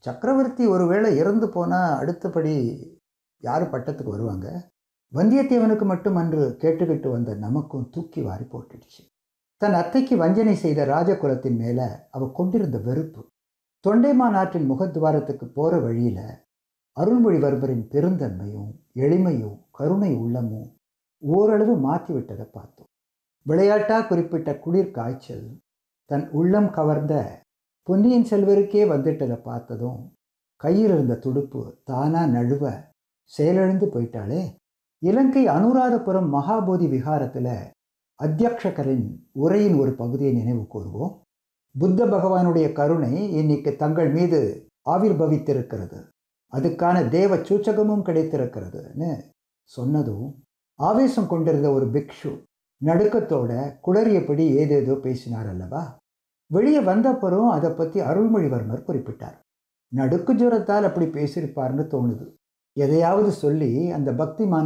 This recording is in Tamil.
சக்கரவர்த்தி ஒருவேளை இறந்து போனால் அடுத்தபடி யார் பட்டத்துக்கு வருவாங்க வந்தியத்தேவனுக்கு மட்டும் அன்று கேட்டுக்கிட்டு வந்த நமக்கும் தூக்கி வாரி போட்டுடுச்சு தன் அத்தைக்கு வஞ்சனை செய்த ராஜகுலத்தின் மேலே அவ கொண்டிருந்த வெறுப்பு தொண்டைமான் ஆற்றின் முகத்வாரத்துக்கு போகிற வழியில் அருள்மொழிவர்மரின் பெருந்தன்மையும் எளிமையும் கருணை உள்ளமும் ஓரளவு மாற்றி விட்டதை பார்த்தோம் விளையாட்டா குறிப்பிட்ட குளிர் காய்ச்சல் தன் உள்ளம் கவர்ந்த பொன்னியின் செல்வருக்கே வந்துட்டதை பார்த்ததும் கையில் இருந்த துடுப்பு தானா நழுவ செயலிழந்து போயிட்டாளே இலங்கை அனுராதபுரம் மகாபோதி விகாரத்தில் அத்தியக்ஷகரின் உரையின் ஒரு பகுதியை நினைவு கூறுவோம் புத்த பகவானுடைய கருணை இன்னைக்கு தங்கள் மீது ஆவிர்பவித்திருக்கிறது அதுக்கான தேவ சூச்சகமும் கிடைத்திருக்கிறதுன்னு சொன்னதும் ஆவேசம் கொண்டிருந்த ஒரு பிக்ஷு நடுக்கத்தோட குளறியபடி ஏதேதோ பேசினார் அல்லவா வெளியே வந்தப்பறம் அதை பற்றி அருள்மொழிவர்மர் குறிப்பிட்டார் நடுக்கு ஜுரத்தால் அப்படி பேசியிருப்பார்னு தோணுது எதையாவது சொல்லி அந்த பக்திமான்